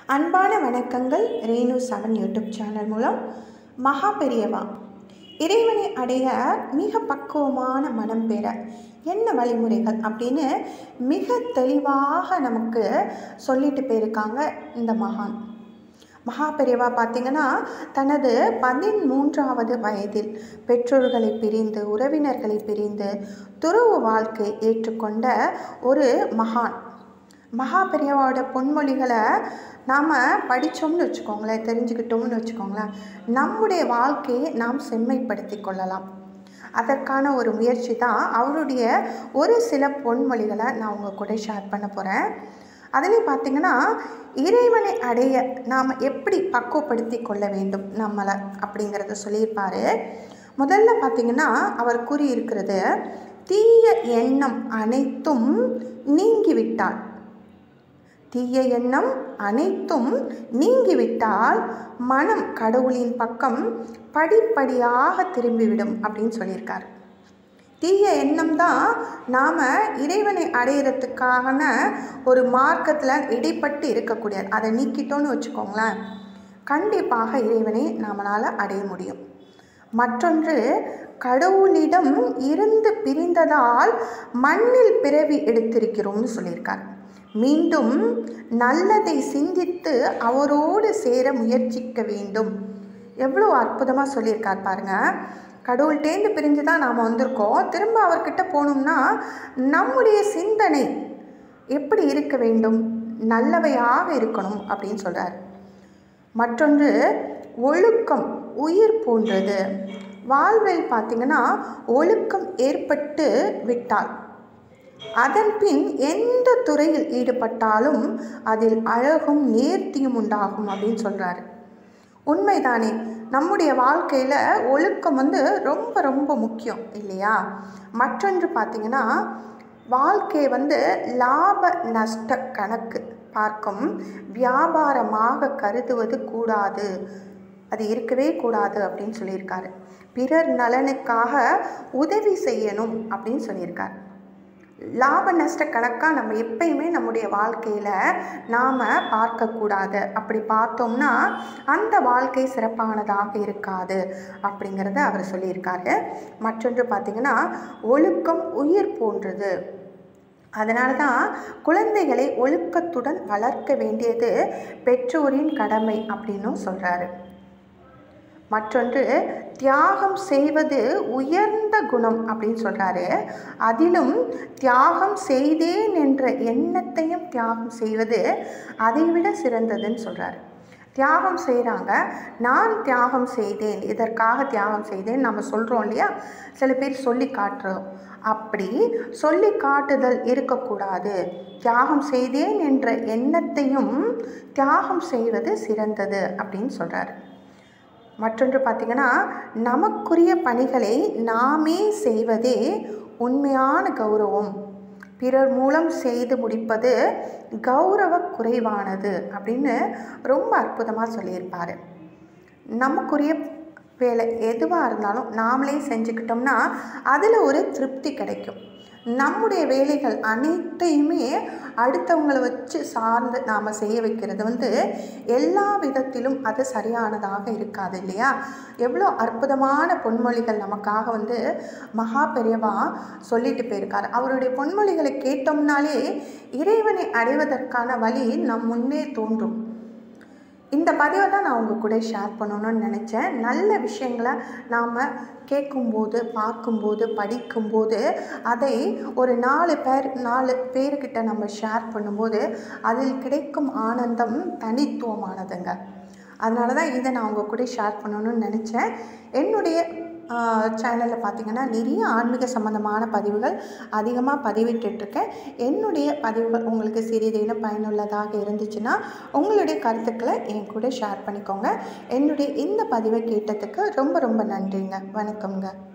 அன்பான வணக்கங்கள் Renu seven YouTube channel மூலம் மகா பெரியவா இறைவனை அடைய மிக பக்குவமான மனம் பெற என்ன வழிமுறைகள் அப்படின்னு மிக தெளிவாக நமக்கு சொல்லிட்டு போயிருக்காங்க இந்த மகான் மகா பெரியவா பார்த்தீங்கன்னா தனது பதிமூன்றாவது வயதில் பெற்றோர்களை பிரிந்து உறவினர்களை பிரிந்து துறவு வாழ்க்கை ஏற்றுக்கொண்ட ஒரு மகான் மகா பெரியவாவோட பொன்மொழிகளை நாம் படித்தோம்னு வச்சுக்கோங்களேன் தெரிஞ்சுக்கிட்டோம்னு வச்சுக்கோங்களேன் நம்முடைய வாழ்க்கையை நாம் செம்மைப்படுத்தி கொள்ளலாம் அதற்கான ஒரு முயற்சி தான் அவருடைய ஒரு சில பொன்மொழிகளை நான் உங்கள் கூட ஷேர் பண்ண போகிறேன் அதுலேயும் பார்த்தீங்கன்னா இறைவனை அடைய நாம் எப்படி பக்குவப்படுத்தி கொள்ள வேண்டும் நம்மளை அப்படிங்கிறத சொல்லியிருப்பார் முதல்ல பார்த்தீங்கன்னா அவர் கூறியிருக்கிறது தீய எண்ணம் அனைத்தும் நீங்கிவிட்டால் தீய எண்ணம் அனைத்தும் நீங்கிவிட்டால் மனம் கடவுளின் பக்கம் படிப்படியாக திரும்பிவிடும் அப்படின்னு சொல்லியிருக்காரு தீய எண்ணம் தான் நாம் இறைவனை அடையிறதுக்கான ஒரு மார்க்கத்தில் இடைப்பட்டு இருக்கக்கூடியது அதை நீக்கிட்டோன்னு வச்சுக்கோங்களேன் கண்டிப்பாக இறைவனை நம்மளால் அடைய முடியும் மற்றொன்று கடவுளிடம் இருந்து பிரிந்ததால் மண்ணில் பிறவி எடுத்திருக்கிறோம்னு சொல்லியிருக்கார் மீண்டும் நல்லதை சிந்தித்து அவரோடு சேர முயற்சிக்க வேண்டும் எவ்வளோ அற்புதமாக சொல்லியிருக்கார் பாருங்க கடவுள்கிட்டேருந்து பிரிஞ்சு தான் நாம் வந்திருக்கோம் திரும்ப அவர்கிட்ட போகணும்னா நம்முடைய சிந்தனை எப்படி இருக்க வேண்டும் நல்லவையாக இருக்கணும் அப்படின்னு சொல்கிறார் மற்றொன்று ஒழுக்கம் உயிர் போன்றது வாழ்வில் பார்த்திங்கன்னா ஒழுக்கம் ஏற்பட்டு விட்டால் அதன் பின் எந்த துறையில் ஈடுபட்டாலும் அதில் அழகும் நேர்த்தியும் உண்டாகும் அப்படின்னு சொல்கிறாரு உண்மைதானே நம்முடைய வாழ்க்கையில் ஒழுக்கம் வந்து ரொம்ப ரொம்ப முக்கியம் இல்லையா மற்றொன்று பார்த்திங்கன்னா வாழ்க்கை வந்து லாப நஷ்ட கணக்கு பார்க்கும் வியாபாரமாக கருதுவது கூடாது அது இருக்கவே கூடாது அப்படின்னு சொல்லியிருக்காரு பிறர் நலனுக்காக உதவி செய்யணும் அப்படின்னு சொல்லியிருக்காரு லாப நஷ்ட கணக்காக நம்ம எப்பயுமே நம்முடைய வாழ்க்கையில் நாம் பார்க்கக்கூடாது அப்படி பார்த்தோம்னா அந்த வாழ்க்கை சிறப்பானதாக இருக்காது அப்படிங்கிறத அவர் சொல்லியிருக்காரு மற்றொன்று பார்த்திங்கன்னா ஒழுக்கம் உயிர் போன்றது அதனால தான் குழந்தைகளை ஒழுக்கத்துடன் வளர்க்க வேண்டியது பெற்றோரின் கடமை அப்படின்னும் சொல்கிறாரு மற்றொன்று தியாகம் செய்வது உயர்ந்த குணம் அப்படின்னு சொல்கிறாரு அதிலும் தியாகம் செய்தேன் என்ற எண்ணத்தையும் தியாகம் செய்வது அதைவிட சிறந்ததுன்னு சொல்கிறாரு தியாகம் செய்கிறாங்க நான் தியாகம் செய்தேன் இதற்காக தியாகம் செய்தேன் நம்ம சொல்கிறோம் இல்லையா சில பேர் சொல்லி காட்டுறோம் அப்படி சொல்லி காட்டுதல் இருக்கக்கூடாது தியாகம் செய்தேன் என்ற எண்ணத்தையும் தியாகம் செய்வது சிறந்தது அப்படின்னு சொல்கிறாரு மற்றொன்று பார்த்திங்கன்னா நமக்குரிய பணிகளை நாமே செய்வதே உண்மையான கௌரவம் பிறர் மூலம் செய்து முடிப்பது கௌரவ குறைவானது அப்படின்னு ரொம்ப அற்புதமாக சொல்லியிருப்பார் நமக்குரிய வேலை எதுவாக இருந்தாலும் நாமளே செஞ்சுக்கிட்டோம்னா அதில் ஒரு திருப்தி கிடைக்கும் நம்முடைய வேலைகள் அனைத்தையுமே அடுத்தவங்களை வச்சு சார்ந்து நாம் செய்ய வைக்கிறது வந்து எல்லா விதத்திலும் அது சரியானதாக இருக்காது இல்லையா எவ்வளோ அற்புதமான பொன்மொழிகள் நமக்காக வந்து மகா பெரியவா சொல்லிட்டு போயிருக்காரு அவருடைய பொன்மொழிகளை கேட்டோம்னாலே இறைவனை அடைவதற்கான வழி நம் முன்னே தோன்றும் இந்த பதிவை தான் நான் உங்கள் கூட ஷேர் பண்ணணும்னு நினச்சேன் நல்ல விஷயங்களை நாம் கேட்கும்போது பார்க்கும்போது படிக்கும்போது அதை ஒரு நாலு பேர் நாலு பேர்கிட்ட நம்ம ஷேர் பண்ணும்போது அதில் கிடைக்கும் ஆனந்தம் தனித்துவமானதுங்க அதனால தான் இதை நான் உங்கள் கூட ஷேர் பண்ணணும்னு நினச்சேன் என்னுடைய சேனலில் பார்த்திங்கன்னா நிறைய ஆன்மீக சம்மந்தமான பதிவுகள் அதிகமாக பதிவிட்டுருக்கேன் என்னுடைய பதிவுகள் உங்களுக்கு சிறிதேனும் பயனுள்ளதாக இருந்துச்சுன்னா உங்களுடைய கருத்துக்களை என் கூட ஷேர் பண்ணிக்கோங்க என்னுடைய இந்த பதிவை கேட்டதுக்கு ரொம்ப ரொம்ப நன்றிங்க வணக்கம்ங்க